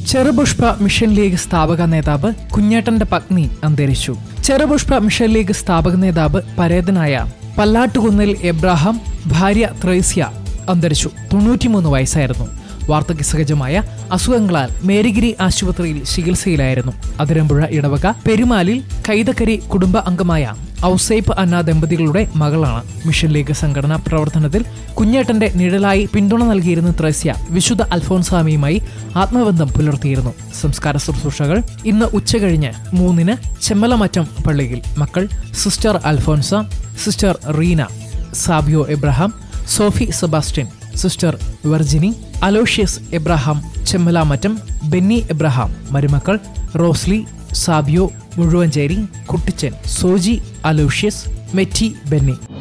Cherupushpa mission league സ്ഥാപക നേതാവ് കുഞ്ഞേട്ടന്റെ പത്നി അന്തരിച്ചു ചെറുപുഷ്പ മിഷൻ ലീഗ് സ്ഥാപക നേതാവ് പരേതനായ പല്ലാട്ടുകുന്നിൽ എബ്രാഹാം ഭാര്യ ത്രേസ്യ അന്തരിച്ചു തൊണ്ണൂറ്റിമൂന്ന് വയസ്സായിരുന്നു വാർദ്ധക്യസഹജമായ അസുഖങ്ങളാൽ മേരിഗിരി ആശുപത്രിയിൽ ചികിത്സയിലായിരുന്നു അതിരമ്പുഴ ഇടവക പെരുമാലിൽ കൈതക്കരി കുടുംബ അംഗമായ ഔസേപ്പ് അന്ന ദമ്പതികളുടെ മകളാണ് മിഷൻ ലീഗ് സംഘടനാ പ്രവർത്തനത്തിൽ കുഞ്ഞേട്ടന്റെ നിഴലായി പിന്തുണ നൽകിയിരുന്ന ത്രേസ്യ വിശുദ്ധ അൽഫോൻസാമിയുമായി ആത്മബന്ധം പുലർത്തിയിരുന്നു സംസ്കാര ശുശ്രൂഷകൾ ഇന്ന് ഉച്ചകഴിഞ്ഞ് മൂന്നിന് ചെമ്മലമറ്റം പള്ളിയിൽ മക്കൾ sister Alphonsa sister Reena Sabio Abraham Sophie Sebastian sister Virginie Aloysius Abraham Chemmalamattam Benny Abraham മരുമക്കൾ റോസ്ലി സാബിയോ മുഴുവഞ്ചേരി കുട്ടിച്ചൻ സോജി അലോഷ്യസ് മെറ്റി ബെന്നി